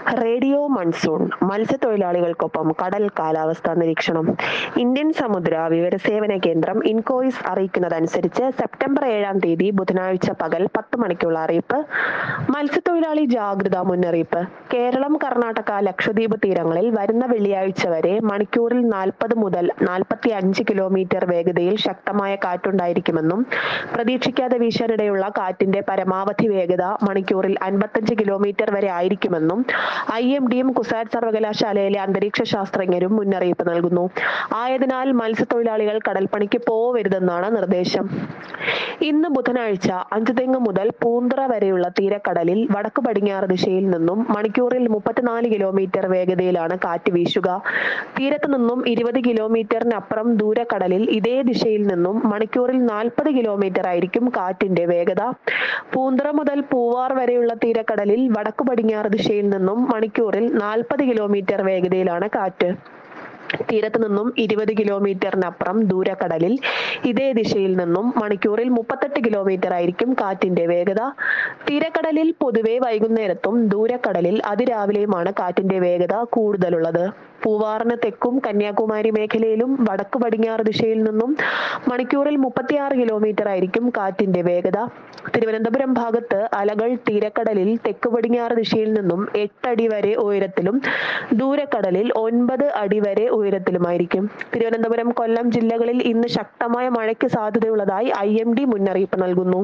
radio monsoon മത്സ്യത്തൊഴിലാളികൾക്കൊപ്പം കടൽ കാലാവസ്ഥാ നിരീക്ഷണം ഇന്ത്യൻ സമുദ്ര വിവരസേവന കേന്ദ്രം ഇൻകോയിസ് അറിയിക്കുന്നതനുസരിച്ച് സെപ്റ്റംബർ ഏഴാം തീയതി ബുധനാഴ്ച പകൽ പത്ത് മണിക്കുള്ള അറിയിപ്പ് മത്സ്യത്തൊഴിലാളി ജാഗ്രതാ മുന്നറിയിപ്പ് കേരളം കർണാടക ലക്ഷദ്വീപ് തീരങ്ങളിൽ വരുന്ന വെള്ളിയാഴ്ച വരെ മണിക്കൂറിൽ നാൽപ്പത് മുതൽ നാൽപ്പത്തി അഞ്ച് കിലോമീറ്റർ വേഗതയിൽ ശക്തമായ കാറ്റുണ്ടായിരിക്കുമെന്നും പ്രതീക്ഷിക്കാതെ വീശാനിടയുള്ള കാറ്റിന്റെ പരമാവധി വേഗത മണിക്കൂറിൽ അൻപത്തഞ്ച് കിലോമീറ്റർ വരെ ആയിരിക്കുമെന്നും ഐ എം ഡിയും കുസാറ്റ് സർവകലാശാലയിലെ അന്തരീക്ഷ ശാസ്ത്രജ്ഞരും മുന്നറിയിപ്പ് നൽകുന്നു ആയതിനാൽ മത്സ്യത്തൊഴിലാളികൾ കടൽപ്പണിക്ക് പോവരുതെന്നാണ് നിർദ്ദേശം ഇന്ന് ബുധനാഴ്ച അഞ്ചുതെങ്ങ് മുതൽ പൂന്തറ വരെയുള്ള തീരക്കടലിൽ വടക്ക് പടിഞ്ഞാറ് ദിശയിൽ നിന്നും മണിക്കൂറിൽ മുപ്പത്തിനാല് കിലോമീറ്റർ വേഗതയിലാണ് കാറ്റ് വീശുക തീരത്ത് നിന്നും ഇരുപത് കിലോമീറ്ററിനപ്പുറം ദൂരക്കടലിൽ ഇതേ ദിശയിൽ നിന്നും മണിക്കൂറിൽ നാൽപ്പത് കിലോമീറ്റർ ആയിരിക്കും കാറ്റിന്റെ വേഗത പൂന്തറ മുതൽ പൂവാർ വരെയുള്ള തീരക്കടലിൽ വടക്ക് പടിഞ്ഞാറ് ദിശയിൽ നിന്നും മണിക്കൂറിൽ നാൽപ്പത് കിലോമീറ്റർ വേഗതയിലാണ് കാറ്റ് തീരത്ത് നിന്നും ഇരുപത് കിലോമീറ്ററിനപ്പുറം ദൂരക്കടലിൽ ഇതേ ദിശയിൽ നിന്നും മണിക്കൂറിൽ മുപ്പത്തെട്ട് കിലോമീറ്റർ ആയിരിക്കും കാറ്റിന്റെ വേഗത തീരക്കടലിൽ പൊതുവെ വൈകുന്നേരത്തും ദൂരക്കടലിൽ അതിരാവിലെയുമാണ് കാറ്റിന്റെ വേഗത കൂടുതലുള്ളത് പൂവാറിന് തെക്കും കന്യാകുമാരി മേഖലയിലും വടക്ക് പടിഞ്ഞാറ് ദിശയിൽ നിന്നും മണിക്കൂറിൽ മുപ്പത്തിയാറ് കിലോമീറ്റർ ആയിരിക്കും കാറ്റിന്റെ വേഗത തിരുവനന്തപുരം ഭാഗത്ത് അലകൾ തീരക്കടലിൽ തെക്ക് പടിഞ്ഞാറ് ദിശയിൽ നിന്നും എട്ടടി വരെ ഉയരത്തിലും ദൂരക്കടലിൽ ഒൻപത് അടി വരെ ഉയരത്തിലുമായിരിക്കും തിരുവനന്തപുരം കൊല്ലം ജില്ലകളിൽ ഇന്ന് ശക്തമായ മഴയ്ക്ക് സാധ്യതയുള്ളതായി ഐ എം ഡി മുന്നറിയിപ്പ് നൽകുന്നു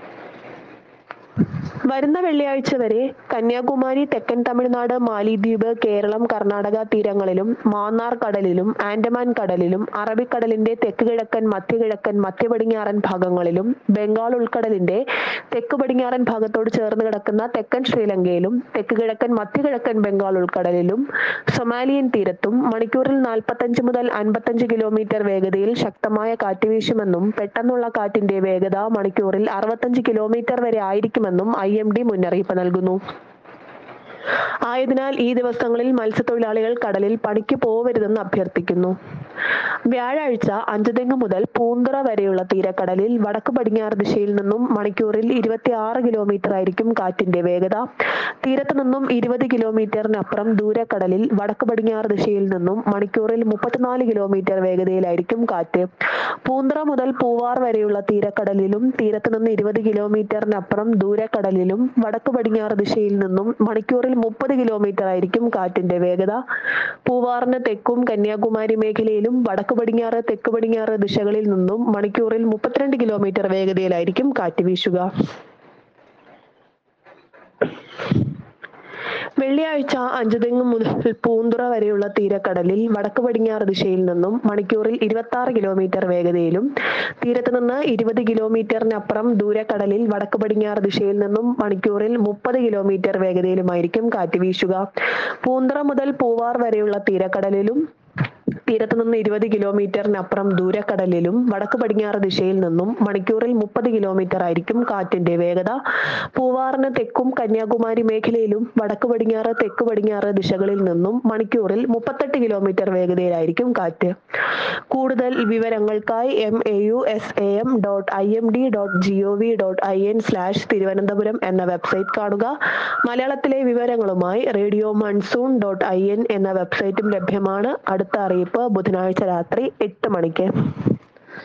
വരുന്ന വെള്ളിയാഴ്ച വരെ കന്യാകുമാരി തെക്കൻ തമിഴ്നാട് മാലിദ്വീപ് കേരളം കർണാടക തീരങ്ങളിലും മാന്നാർ കടലിലും ആൻഡമാൻ കടലിലും അറബിക്കടലിന്റെ തെക്ക് കിഴക്കൻ മധ്യകിഴക്കൻ മധ്യ പടിഞ്ഞാറൻ ഭാഗങ്ങളിലും ബംഗാൾ ഉൾക്കടലിന്റെ തെക്ക് പടിഞ്ഞാറൻ ഭാഗത്തോട് ചേർന്ന് കിടക്കുന്ന തെക്കൻ ശ്രീലങ്കയിലും തെക്ക് കിഴക്കൻ മധ്യകിഴക്കൻ ബംഗാൾ ഉൾക്കടലിലും സൊമാലിയൻ തീരത്തും മണിക്കൂറിൽ നാൽപ്പത്തഞ്ച് മുതൽ അൻപത്തഞ്ച് കിലോമീറ്റർ വേഗതയിൽ ശക്തമായ കാറ്റ് വീശുമെന്നും പെട്ടെന്നുള്ള കാറ്റിന്റെ വേഗത മണിക്കൂറിൽ അറുപത്തഞ്ച് കിലോമീറ്റർ വരെ ആയിരിക്കുമെന്നും ഐ എം ഡി മുന്നറിയിപ്പ് നൽകുന്നു ആയതിനാൽ ഈ ദിവസങ്ങളിൽ മത്സ്യത്തൊഴിലാളികൾ കടലിൽ പണിക്ക് പോവരുതെന്ന് അഭ്യർത്ഥിക്കുന്നു വ്യാഴാഴ്ച അഞ്ചുതെങ്ങ് മുതൽ പൂന്തറ വരെയുള്ള തീരക്കടലിൽ വടക്ക് പടിഞ്ഞാറ് ദിശയിൽ നിന്നും മണിക്കൂറിൽ ഇരുപത്തി ആറ് കിലോമീറ്റർ ആയിരിക്കും കാറ്റിന്റെ വേഗത തീരത്ത് നിന്നും ഇരുപത് കിലോമീറ്ററിനപ്പുറം ദൂരക്കടലിൽ വടക്ക് പടിഞ്ഞാറ് ദിശയിൽ നിന്നും മണിക്കൂറിൽ മുപ്പത്തിനാല് കിലോമീറ്റർ വേഗതയിലായിരിക്കും കാറ്റ് പൂന്തറ മുതൽ പൂവാർ വരെയുള്ള തീരക്കടലിലും തീരത്ത് നിന്ന് ഇരുപത് കിലോമീറ്ററിനപ്പുറം ദൂരക്കടലിലും വടക്ക് പടിഞ്ഞാറ് ദിശയിൽ നിന്നും മണിക്കൂറിൽ മുപ്പത് കിലോമീറ്റർ ആയിരിക്കും കാറ്റിന്റെ വേഗത പൂവാറിന് തെക്കും കന്യാകുമാരി മേഖലയിലും വടക്ക് പടിഞ്ഞാറ് തെക്ക് പടിഞ്ഞാറ് ദിശകളിൽ നിന്നും മണിക്കൂറിൽ മുപ്പത്തിരണ്ട് കിലോമീറ്റർ വേഗതയിലായിരിക്കും കാറ്റ് വീശുക വെള്ളിയാഴ്ച അഞ്ചുതെങ്ങ് മുതൽ പൂന്തുറ വരെയുള്ള തീരക്കടലിൽ വടക്ക് പടിഞ്ഞാറ് ദിശയിൽ നിന്നും മണിക്കൂറിൽ ഇരുപത്തി ആറ് കിലോമീറ്റർ വേഗതയിലും തീരത്ത് നിന്ന് ഇരുപത് കിലോമീറ്ററിനപ്പുറം ദൂരക്കടലിൽ വടക്ക് പടിഞ്ഞാറ് ദിശയിൽ നിന്നും മണിക്കൂറിൽ മുപ്പത് കിലോമീറ്റർ വേഗതയിലുമായിരിക്കും കാറ്റ് വീശുക പൂന്തറ മുതൽ പൂവാർ വരെയുള്ള തീരക്കടലിലും തീരത്ത് നിന്ന് ഇരുപത് കിലോമീറ്ററിനപ്പുറം ദൂരക്കടലിലും വടക്ക് പടിഞ്ഞാറ് ദിശയിൽ നിന്നും മണിക്കൂറിൽ മുപ്പത് കിലോമീറ്റർ ആയിരിക്കും കാറ്റിന്റെ വേഗത പൂവാറിന് തെക്കും കന്യാകുമാരി മേഖലയിലും വടക്ക് പടിഞ്ഞാറ് തെക്ക് പടിഞ്ഞാറ് ദിശകളിൽ നിന്നും മണിക്കൂറിൽ മുപ്പത്തെട്ട് കിലോമീറ്റർ വേഗതയിലായിരിക്കും കാറ്റ് കൂടുതൽ വിവരങ്ങൾക്കായി M A U S A M dot I M D dot G O V dot I N slash Thiruvananthapuram എന്ന വെബ്സൈറ്റ് കാണുക മലയാളത്തിലെ വിവരങ്ങളുമായി radio monsoon dot I N എന്ന വെബ്സൈറ്റും ലഭ്യമാണ് അടുത്ത അറിയിപ്പ് ബുധനാഴ്ച രാത്രി എട്ട് മണിക്ക്